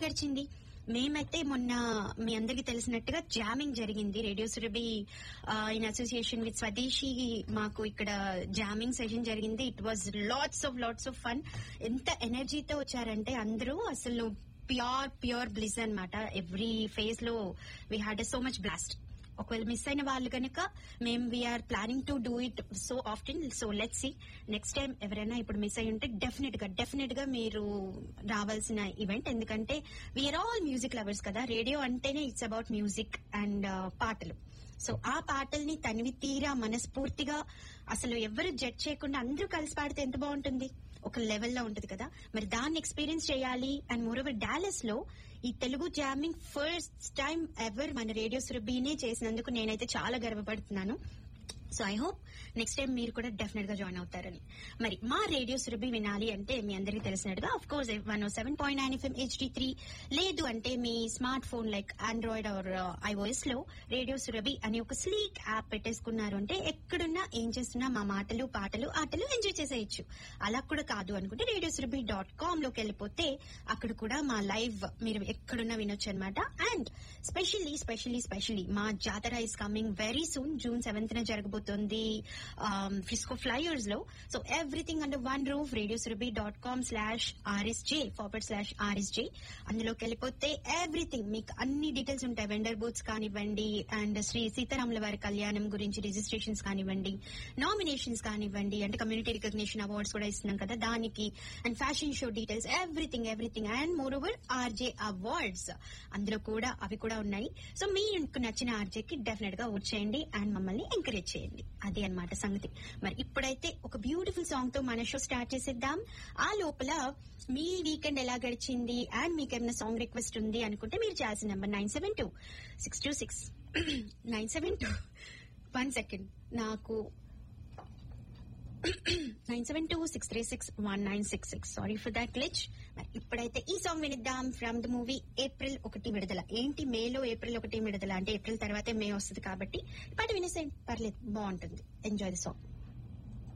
గడిచింది మేమైతే మొన్న మీ అందరికి తెలిసినట్టుగా జామింగ్ జరిగింది radio Surabhi in association with Swadeshi మాకు ఇక్కడ జామింగ్ సెషన్ జరిగింది it was lots of lots of fun ఎంత ఎనర్జీతో వచ్చారంటే అందరూ అసలు ప్యూర్ ప్యూర్ బ్లిజ్ అన్నమాట ఎవ్రీ ఫేజ్ లో we had so much blast ఒకవేళ మిస్ అయిన వాళ్ళు కనుక మేము we're planning to do it so often so let see next time ఎవరైనా ఇప్పుడు మిస్ అయి ఉంటే డెఫినెట్ గా డెఫినెట్ గా మీరు రావాల్సిన ఈవెంట్ ఎందుకంటే వీఆర్ ఆల్ మ్యూజిక్ లవర్స్ కదా రేడియో అంటేనే ఇట్స్ అబౌట్ మ్యూజిక్ అండ్ పాటలు సో ఆ పాటల్ని తనివి తీరా మనస్ఫూర్తిగా అసలు ఎవరు జడ్జ్ చేయకుండా అందరూ కలిసి పాడితే ఎంత బాగుంటుంది ఒక లెవెల్లో ఉంటది కదా మరి దాన్ని ఎక్స్పీరియన్స్ చేయాలి అండ్ మోరోవర్ డాలస్ లో ఈ Telugu jamming first time ever మన రేడియో సురభినే చేసినందుకు నేనైతే చాలా గర్వపడుతున్నాను so I hope next time మీరు కూడా డెఫినెట్ గా జాయిన్ అవుతారని మరి మా రేడియో సురభి వినాలి అంటే మీ అందరికీ తెలిసినట్టుగా of course one seven point nine FM HD three లేదు అంటే మీ smart phone like Android or iOS లో రేడియో సురభి అని ఒక స్లీక్ యాప్ పెట్టేసుకున్నారు అంటే ఎక్కడున్నా ఏం చేస్తున్నా మా మాటలు పాటలు ఆటలు ఎంజాయ్ చేసేయచ్చు అలా కూడా కాదు అనుకుంటే రేడియో సురభి డాట్ కామ్ లోకి వెళ్ళిపోతే అక్కడ కూడా మా లైవ్ మీరు ఎక్కడున్నా వినొచ్చు అనమాట అండ్ స్పెషల్లీ స్పెషల్లీ స్పెషల్లీ మా జాతర is coming very soon June seventh న జరగబోతోంది ఫ్రిస్కో ఫ్లైయర్స్ లో so everything under one roof radio Surabhi dot com slash RSJ forward slash RSJ అందులోకి వెళ్ళిపోతే ఎవ్రీథింగ్ మీకు అన్ని డీటెయిల్స్ ఉంటాయి వెండర్ బూత్స్ కానివ్వండి అండ్ శ్రీ సీతారాముల వారి కళ్యాణం గురించి రిజిస్ట్రేషన్స్ కానివ్వండి నామినేషన్స్ కానివ్వండి అంటే కమ్యూనిటీ రికగ్నిషన్ అవార్డ్స్ కూడా ఇస్తున్నాం కదా దానికి and fashion show details everything everything and more over RJ awards అందులో కూడా అవి కూడా ఉన్నాయి సో మీకు నచ్చిన ఆర్జేకి డెఫినెట్ గా ఓట్ చేయండి అండ్ మమ్మల్ని ఎంకరేజ్ చేయండి అదే అన్నమాట సంగతి మరి ఇప్పుడైతే ఒక బ్యూటిఫుల్ సాంగ్ తో మన షో స్టార్ట్ చేసేద్దాం ఆ లోపల మీ వీకెండ్ ఎలా గడిచింది అండ్ మీకు ఏమైనా సాంగ్ రిక్వెస్ట్ ఉంది అనుకుంటే మీరు చేయాల్సిన number nine seven two six two six nine seven two one second నాకు nine seven two six three six one nine six six sorry for that glitch మరి ఇప్పుడైతే ఈ సాంగ్ వినిద్దాం ఫ్రమ్ ద మూవీ ఏప్రిల్ ఒకటి విడుదల ఏంటి మేలో April ఒకటి విడుదల అంటే ఏప్రిల్ తర్వాతే మే వస్తుంది కాబట్టి పాట వినేసేయండి పర్లేదు బాగుంటుంది ఎంజాయ్ ద సాంగ్